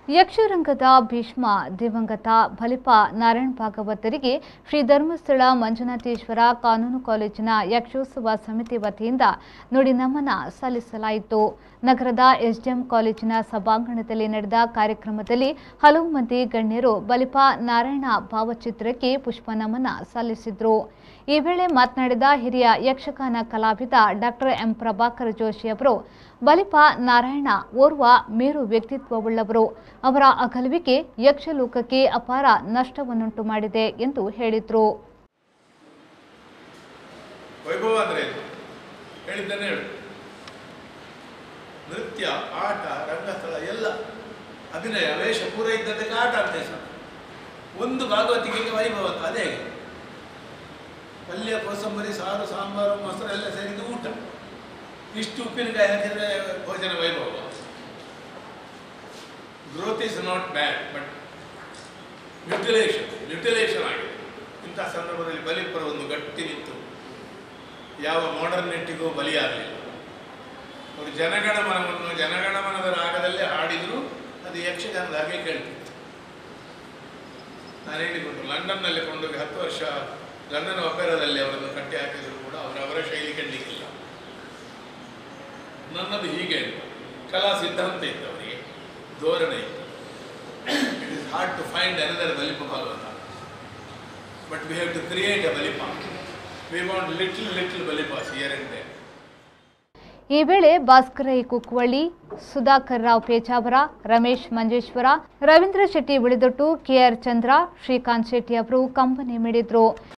ಯಕ್ಷರಂಗದ ಭೀಷ್ಮ ದಿವಂಗತ ಬಲಿಪ ನಾರಾಯಣ್ ಭಾಗವತರಿಗೆ ಶ್ರೀ ಧರ್ಮಸ್ಥಳ ಮಂಜುನಾಥೇಶ್ವರ ಕಾನೂನು ಕಾಲೇಜಿನ ಯಕ್ಷೋತ್ಸವ ಸಮಿತಿ ವತಿಯಿಂದ ನುಡಿ ನಮನ ಸಲ್ಲಿಸಲಾಯಿತು ನಗರದ ಎಸ್ಡಿಎಂ ಕಾಲೇಜಿನ ಸಭಾಂಗಣದಲ್ಲಿ ನಡೆದ ಕಾರ್ಯಕ್ರಮದಲ್ಲಿ ಹಲವು ಮಂದಿ ಗಣ್ಯರು ಬಲಿಪ ನಾರಾಯಣ ಭಾವಚಿತ್ರಕ್ಕೆ ಪುಷ್ಪ ನಮನ ಸಲ್ಲಿಸಿದರು ಈ ವೇಳೆ ಮಾತನಾಡಿದ ಹಿರಿಯ ಯಕ್ಷಗಾನ ಕಲಾವಿದ ಡಾಕ್ಟರ್ ಎಂ ಪ್ರಭಾಕರ್ ಜೋಶಿ ಅವರು ಬಲಿಪ ನಾರಾಯಣ ಓರ್ವ ಮೇರು ವ್ಯಕ್ತಿತ್ವವುಳ್ಳವರು ಅವರ ಅಗಲುವಿಕೆ ಯಕ್ಷಲೋಕಕ್ಕೆ ಅಪಾರ ನಷ್ಟವನ್ನುಂಟು ಮಾಡಿದೆ ಎಂದು ಹೇಳಿದರು ವೈಭವ ಅಂದ್ರೆ ಏನು ಹೇಳಿದ್ದಾನೆ ಹೇಳು ನೃತ್ಯ ಆಟ ರಂಗಸ್ಥಳ ಎಲ್ಲ ಅಭಿನಯ ವೇಷ ಪೂರ ಇದ್ದದ್ದಕ್ಕೆ ಆಟ ಅಭ್ಯಾಸ ಒಂದು ಭಾಗವತಿಕೆಗೆ ವೈಭವ ಅಂತ ಅದೇ ಹೇಗೆ ಪಲ್ಯ ಕೋಸಂಬರಿ ಸಾರು ಸಾಂಬಾರು ಮೊಸರು ಎಲ್ಲ ಸೇರಿದ್ದು ಊಟ ಇಷ್ಟು ಉಪ್ಪಿನಕಾಯಿ ಹಾಕಿದ್ರೆ ಭೋಜನ ವೈಭವ growth is not bad but mutilation mutilation ಆಗಿದೆ ಇಂಥ ಸಂದರ್ಭದಲ್ಲಿ ಬಲಿಪರ ಒಂದು ಗಟ್ಟಿ ನಿಂತು ಯಾವ ಮಾಡರ್ನೆಟ್ಟಿಗೂ ಬಲಿಯಾಗಲಿಲ್ಲ ಅವರು ಜನಗಣಮನವನ್ನು ಜನಗಣಮನದ ರಾಗದಲ್ಲೇ ಹಾಡಿದ್ರು ಅದು ಯಕ್ಷಗಾನದ ಹಾಗೆ ಕೇಳ್ತಿತ್ತು ನಾನು ಹೇಳಿಕೊಂಡು ಲಂಡನ್ನಲ್ಲಿ ಕೊಂಡೋಗಿ ಹತ್ತು ವರ್ಷ ಲಂಡನ್ ಒಪೆರಾದಲ್ಲಿ ಅವರನ್ನು ಕಟ್ಟಿ ಹಾಕಿದ್ರು ಕೂಡ ಅವರ ಅವರ ಶೈಲಿ ಕಂಡಿಕ್ಕಿಲ್ಲ ನನ್ನದು ಹೀಗೆ ಅಂತ ಕಲಾ ಸಿದ್ಧಾಂತ ಇತ್ತು ಅವರಿಗೆ ಧೋರಣೆ ಇತ್ತು it is hard to find another Balipa Bhagavata but we have to create a Balipa we want little little Balipas here and there ಈ ವೇಳೆ ಭಾಸ್ಕರ ಇ ಕುಕ್ವಳ್ಳಿ ಸುಧಾಕರ್ ರಾವ್ ಪೇಚಾವರ ರಮೇಶ್ ಮಂಜೇಶ್ವರ ರವೀಂದ್ರ ಶೆಟ್ಟಿ ಉಳಿದೊಟ್ಟು ಕೆಆರ್ ಚಂದ್ರ ಶ್ರೀಕಾಂತ್ ಶೆಟ್ಟಿ ಅವರು ಕಂಬನಿ ಮಿಡಿದ್ರು